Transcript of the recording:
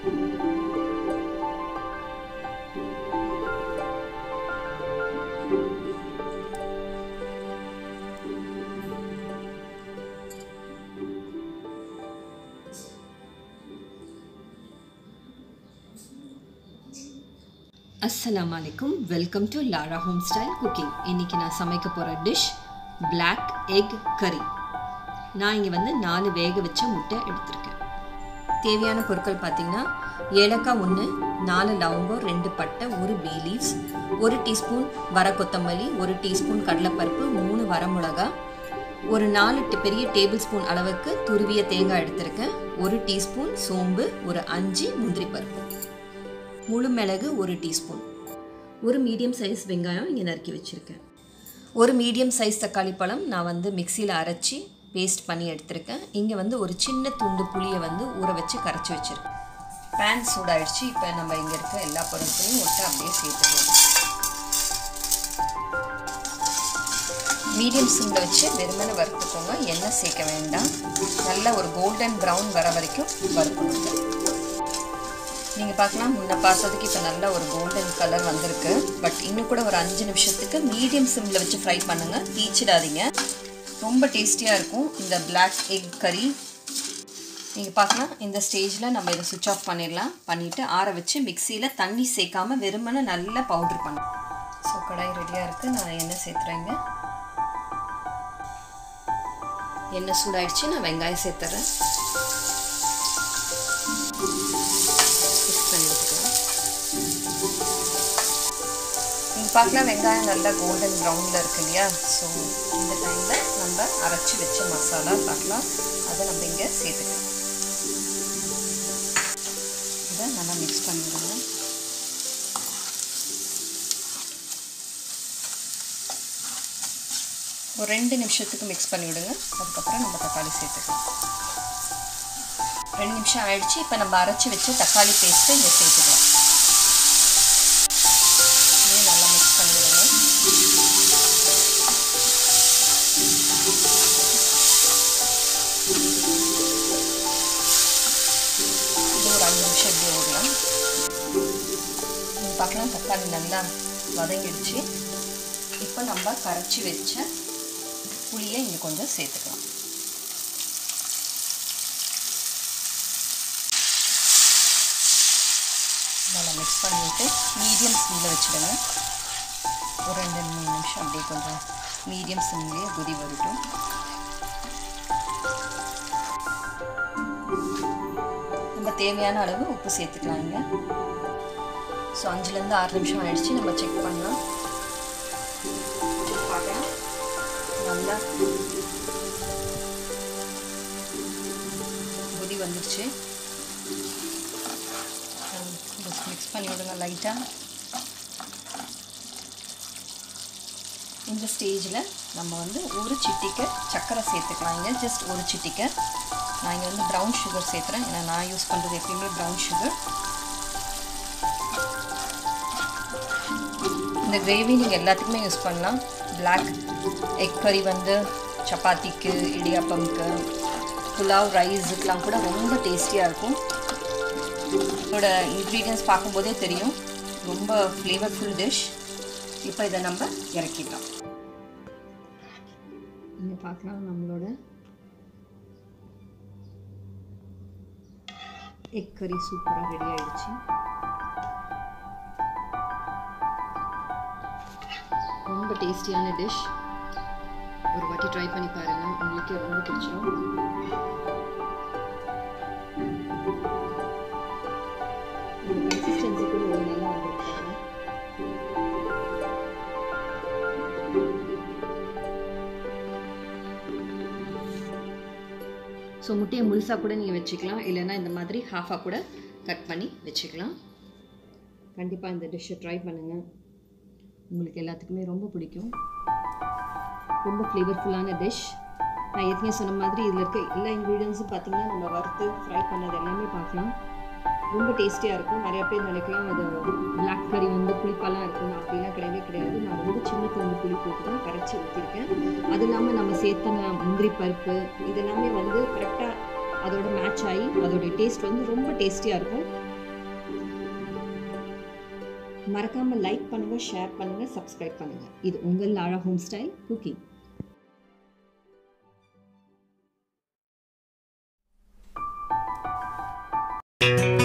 அஸ்ஸலாமு அலைக்கும் welcome to Lara home style cooking இன்றைக்கி நான் சமைக்க போகிற டிஷ் Black எக் கறி நான் இங்கே வந்து நாலு வேக வச்ச முட்டை எடுத்திருக்கேன் தேவையான பொருட்கள் பார்த்தீங்கன்னா ஏலக்காய் ஒன்று நாலு லவங்கம் ரெண்டு பட்டை ஒரு பே லீவ்ஸ் ஒரு டீஸ்பூன் வர கொத்தமல்லி ஒரு டீஸ்பூன் கடலைப்பருப்பு மூணு வரமிளகா ஒரு நாலு டி- பெரிய டேபிள் ஸ்பூன் அளவுக்கு துருவிய தேங்காய் எடுத்திருக்கேன் ஒரு டீஸ்பூன் சோம்பு ஒரு அஞ்சு முந்திரி பருப்பு முழு மிளகு ஒரு டீஸ்பூன் ஒரு மீடியம் சைஸ் வெங்காயம் இங்கே நறுக்கி வச்சுருக்கேன் ஒரு மீடியம் சைஸ் தக்காளி பழம் நான் வந்து மிக்சியில் அரைச்சி பேஸ்ட் பண்ணி எடுத்திருக்கேன் இங்கே வந்து ஒரு சின்ன துண்டு புளியை வந்து ஊற வச்சு கரைச்சி வச்சுருக்கேன் பேன் சூடாயிடுச்சு இப்போ நம்ம இங்கே இருக்க எல்லா பொருட்களையும் ஒட்டு அப்படியே சேர்த்துக்கலாம் மீடியம் சிம்மில் வச்சு வெறுமனை வறுத்துக்கோங்க எண்ணெய் சேர்க்க வேண்டாம் நல்ல ஒரு கோல்டன் ப்ரௌன் வர வரைக்கும் வறுக்கணுங்க நீங்கள் பார்க்கலாம் முன்ன பார்த்ததுக்கு இப்போ நல்ல ஒரு கோல்டன் கலர் வந்திருக்கு பட் இன்னும் கூட ஒரு அஞ்சு நிமிஷத்துக்கு மீடியம் சிம்மில் வச்சு ஃப்ரை பண்ணுங்கள் தீச்சிடாதீங்க ரொம்ப டேஸ்டியாக இருக்கும் இந்த Black எக் கறி நீங்கள் பார்க்கலாம் இந்த ஸ்டேஜில் நம்ம இதை சுவிட்ச் ஆஃப் பண்ணிடலாம் பண்ணிவிட்டு ஆற வச்சு மிக்சியில் தண்ணி சேர்க்காம வெறுமனை நல்லா பவுட்ரு பண்ணணும் ஸோ கடாய் ரெடியாக இருக்குது நான் எண்ணெய் சேர்த்துறேங்க எண்ணெய் சூடாயிடுச்சு நான் வெங்காயம் சேர்த்துறேன் மிக்ஸ் பண்ணி விட்டுக்கலாம் நீங்கள் பார்க்கலாம் வெங்காயம் நல்லா கோல்டன் ப்ரௌனில் இருக்கு இல்லையா ஸோ இந்த டைமில் நம்ம அரைச்சி வச்ச மசாலா பார்க்கலாம் அதை நம்ம இங்கே சேர்த்துக்கலாம் இதை நல்லா மிக்ஸ் பண்ணிவிடுங்க ஒரு ரெண்டு நிமிஷத்துக்கு மிக்ஸ் பண்ணி விடுங்க அதுக்கப்புறம் நம்ம தக்காளி சேர்த்துக்கலாம் ரெண்டு நிமிஷம் ஆயிடுச்சு இப்போ நம்ம அரைச்சி வச்ச தக்காளி பேஸ்ட்டை இங்கே சேர்த்துக்கலாம் இதையும் நல்லா மிக்ஸ் பண்ணி விடுங்க இது ஒரு அஞ்சு நிமிஷம் இப்படியே ஓடலாம் நீங்கள் பார்க்கலாம் தக்காளி நல்லா வதங்கிடுச்சு இப்போ நம்ம கரைச்சி வச்ச புளியை இங்கே கொஞ்சம் சேர்த்துக்கலாம் நல்லா மிக்ஸ் பண்ணிவிட்டு மீடியம் சிம்மில் வச்சுடுங்க ஒரு ரெண்டு மூணு நிமிஷம் அப்படியே கொஞ்சம் மீடியம் சிம்லேயே கொதி வரட்டும் நம்ம தேவையான அளவு உப்பு சேர்த்துக்கலாங்க ஸோ அஞ்சுலேருந்து ஆறு நிமிஷம் ஆயிடுச்சு நம்ம செக் பண்ணலாம் பார்க்கலாம் நல்லா கொதி வந்துடுச்சு ஜஸ்ட் மிக்ஸ் பண்ணி விடுங்க லைட்டாக இந்த ஸ்டேஜில் நம்ம வந்து ஒரு சிட்டிக்கை சர்க்கரை சேர்த்துக்கலாம் இங்கே ஜஸ்ட் ஒரு சிட்டிக்கை நான் இங்கே வந்து ப்ரௌன் சுகர் சேர்த்துறேன் ஏன்னா நான் யூஸ் பண்ணுறது எப்பயுமே ப்ரௌன் சுகர் இந்த கிரேவி நீங்கள் எல்லாத்துக்குமே யூஸ் பண்ணலாம் Black எக் கறி வந்து சப்பாத்திக்கு இடியாப்பம்க்கு புலாவ் ரைஸுக்கெலாம் கூட ரொம்ப டேஸ்டியாக இருக்கும் இதோட இன்க்ரீடியன்ஸ் பார்க்கும்போதே தெரியும் ரொம்ப ஃப்ளேவர்ஃபுல் டிஷ் இப்போ இதை நம்ம இறக்கிடலாம் இங்கே பார்க்கலாம் நம்மளோட எக் கறி சூப்பராக ரெடி ஆயிடுச்சு ரொம்ப டேஸ்டியான டிஷ் ஒரு வாட்டி ட்ரை பண்ணி பாருங்கள் உங்களுக்கே ரொம்ப பிடிச்சிரும் இந்த கன்சிஸ்டன்சி கூட ஒரு நல்லா வந்திருக்காங்க ஸோ முட்டையை முழுசாக கூட நீங்கள் வச்சுக்கலாம் இல்லைன்னா இந்த மாதிரி ஹாஃபாக கூட கட் பண்ணி வச்சுக்கலாம் கண்டிப்பாக இந்த டிஷ்ஷை ட்ரை பண்ணுங்கள் உங்களுக்கு எல்லாத்துக்குமே ரொம்ப பிடிக்கும் ரொம்ப ஃப்ளேவர்ஃபுல்லான டிஷ் நான் ஏற்கனவே சொன்ன மாதிரி இதில் இருக்க எல்லா இன்க்ரீடியன்ஸும் பார்த்தீங்கன்னா நம்ம வறுத்து ஃப்ரை பண்ணது எல்லாமே பார்க்கலாம் ரொம்ப டேஸ்டியாக இருக்கும் நிறைய பேர் நினைக்கலாம் அது பிளாக் கறி வந்து புளிப்பாலாம் இருக்கும் அப்படிலாம் கிடையவே கிடையாது நான் ரொம்ப சின்ன துண்டு புளி போட்டு தான் கரைச்சி ஊற்றிருக்கேன் அது இல்லாமல் நம்ம சேர்த்தன முந்திரி பருப்பு இது எல்லாமே வந்து கரெக்டாக அதோட மேட்ச் ஆகி அதோட டேஸ்ட் வந்து ரொம்ப டேஸ்டியாக இருக்கும் மறக்காமல் லைக் பண்ணுங்கள் ஷேர் பண்ணுங்கள் சப்ஸ்கிரைப் பண்ணுங்கள் இது உங்கள் Lara home style cooking thank you